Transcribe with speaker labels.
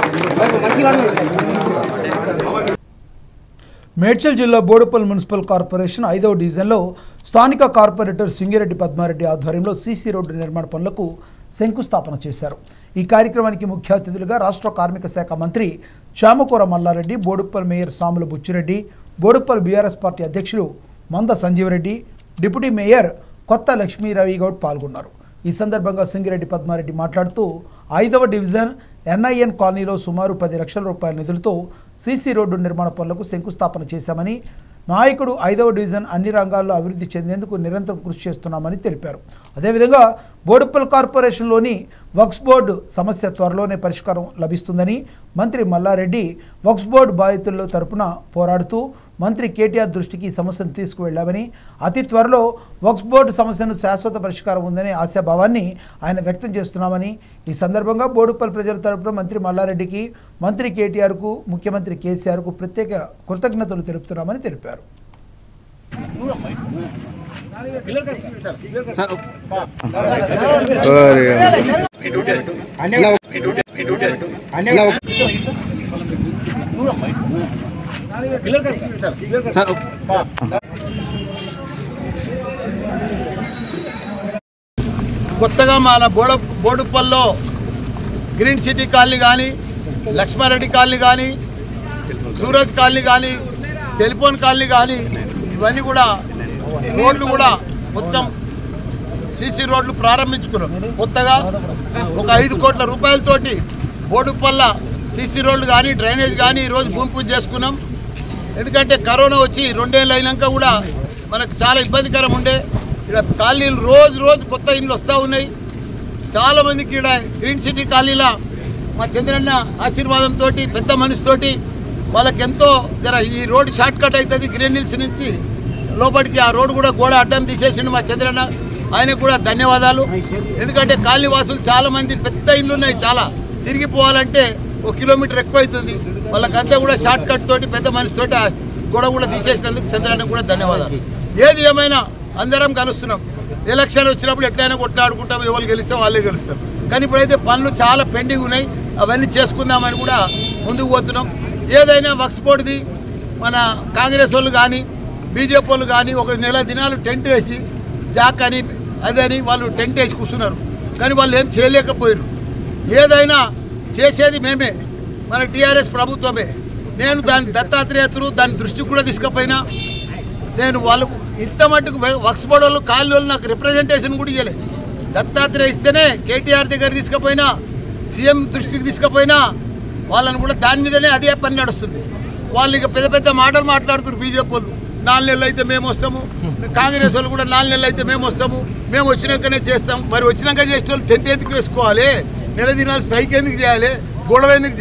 Speaker 1: మేడ్చల్ జిల్లా Boduppal municipal corporation ఐదవ డివిజన్లో స్థానిక కార్పొరేటర్ సింగిరెడ్డి పద్మారెడ్డి ఆధ్వర్యంలో సీసీ రోడ్డు నిర్మాణ పనులకు శంకుస్థాపన చేశారు ఈ కార్యక్రమానికి ముఖ్య అతిథులుగా రాష్ట్ర కార్మిక శాఖ మంత్రి చామకూర మల్లారెడ్డి బోడుప్పల్ మేయర్ సాముల బుచ్చిరెడ్డి బోడుప్పల్ బీఆర్ఎస్ పార్టీ అధ్యక్షులు మంద సంజీవరెడ్డి డిప్యూటీ మేయర్ కొత్త లక్ష్మీ రవి గౌడ్ పాల్గొన్నారు ఈ సందర్భంగా సింగిరెడ్డి పద్మారెడ్డి మాట్లాడుతూ ఐదవ డివిజన్ ఎన్ఐఎన్ కాలనీలో సుమారు పది లక్షల రూపాయల నిధులతో సీసీ రోడ్డు నిర్మాణ పనులకు శంకుస్థాపన చేశామని నాయకుడు ఐదవ డివిజన్ అన్ని రంగాల్లో అభివృద్ధి చెందేందుకు నిరంతరం కృషి చేస్తున్నామని తెలిపారు అదేవిధంగా బోడుప్పల్ కార్పొరేషన్లోని వక్స్ బోర్డు సమస్య త్వరలోనే పరిష్కారం లభిస్తుందని మంత్రి మల్లారెడ్డి వక్స్ బోర్డు బాధితుల తరపున పోరాడుతూ మంత్రి కేటీఆర్ దృష్టికి ఈ సమస్యను తీసుకువెళ్లామని అతి త్వరలో వక్స్ బోర్డు సమస్యను శాశ్వత పరిష్కారం ఉందనే ఆశాభావాన్ని ఆయన వ్యక్తం చేస్తున్నామని ఈ సందర్భంగా బోడుప్పల్ ప్రజల తరపున మంత్రి మల్లారెడ్డికి మంత్రి కేటీఆర్కు ముఖ్యమంత్రి కేసీఆర్కు ప్రత్యేక కృతజ్ఞతలు తెలుపుతున్నామని తెలిపారు
Speaker 2: కొత్తగా మన బోడ బోడుప్పల్లో గ్రీన్ సిటీ కాలనీ కానీ లక్ష్మారెడ్డి కాలనీ కానీ సూరజ్ కాలనీ కానీ టెలిఫోన్ కాలనీ కానీ ఇవన్నీ కూడా రోడ్లు కూడా మొత్తం సీసీ రోడ్లు ప్రారంభించుకున్నాం కొత్తగా ఒక ఐదు కోట్ల రూపాయలతోటి బోడుపల్ల సీసీ రోడ్లు కానీ డ్రైనేజ్ కానీ ఈరోజు భూమి పూజ చేసుకున్నాం ఎందుకంటే కరోనా వచ్చి రెండేళ్ళు అయినాక కూడా మనకు చాలా ఇబ్బందికరం ఉండే ఇక్కడ కాలనీలు రోజు రోజు కొత్త ఇండ్లు వస్తూ ఉన్నాయి చాలా మందికి ఇక్కడ గ్రీన్ సిటీ కాలనీలో మా చంద్రన్న ఆశీర్వాదంతో పెద్ద మనిషితోటి వాళ్ళకి ఎంతో జర ఈ రోడ్ షార్ట్ కట్ అవుతుంది గ్రీన్ హిల్స్ నుంచి లోపలికి ఆ రోడ్డు కూడా గోడ అడ్డం తీసేసిండు మా చంద్రన్న ఆయనకు కూడా ధన్యవాదాలు ఎందుకంటే కాలనీ వాసులు చాలా మంది పెద్ద ఇళ్ళు ఉన్నాయి చాలా తిరిగిపోవాలంటే ఒక కిలోమీటర్ ఎక్కువ అవుతుంది వాళ్ళకంతా కూడా షార్ట్ కట్ తోటి పెద్ద మనిషితోటి ఆ గోడ కూడా తీసేసినందుకు చంద్రన్నకు కూడా ధన్యవాదాలు ఏది ఏమైనా అందరం కలుస్తున్నాం ఎలక్షన్ వచ్చినప్పుడు ఎట్లయినా కొట్లాడుకుంటాం ఎవరు గెలిస్తే వాళ్ళే గెలుస్తారు కానీ ఇప్పుడైతే పనులు చాలా పెండింగ్ ఉన్నాయి అవన్నీ చేసుకుందామని కూడా ముందుకు పోతున్నాం ఏదైనా వక్స్ బోర్డుది మన కాంగ్రెస్ వాళ్ళు కానీ బీజేపీ వాళ్ళు కానీ ఒక నెల దినాలు టెంట్ వేసి జాక్ అని అదని వాళ్ళు టెంట్ వేసి కూర్చున్నారు కానీ వాళ్ళు ఏం చేయలేకపోయారు ఏదైనా చేసేది మేమే మన టీఆర్ఎస్ ప్రభుత్వమే నేను దాని దత్తాత్రేయతలు దాని దృష్టికి కూడా తీసుకుపోయినా నేను వాళ్ళు ఇంత మట్టుకు వక్స్ బోర్డు వాళ్ళు కాళ్ళు వాళ్ళు నాకు రిప్రజెంటేషన్ కూడా ఇవ్వలే దత్తాత్రేయ ఇస్తేనే కేటీఆర్ దగ్గర తీసుకుపోయినా సీఎం దృష్టికి తీసుకుపోయినా వాళ్ళని కూడా దాని మీదనే అదే పని నడుస్తుంది వాళ్ళు ఇక పెద్ద పెద్ద మాటలు మాట్లాడుతున్నారు బీజేపీ వాళ్ళు నాలుగు నెలలు అయితే మేము వస్తాము కాంగ్రెస్ వాళ్ళు కూడా నాలుగు నెలలు అయితే మేము వస్తాము మేము వచ్చినాకనే చేస్తాం మరి వచ్చినాక చేసే వాళ్ళు టెంట్ ఎందుకు వేసుకోవాలి నెల దినాలు స్ట్రైక్ ఎందుకు చేయాలి గొడవ ఎందుకు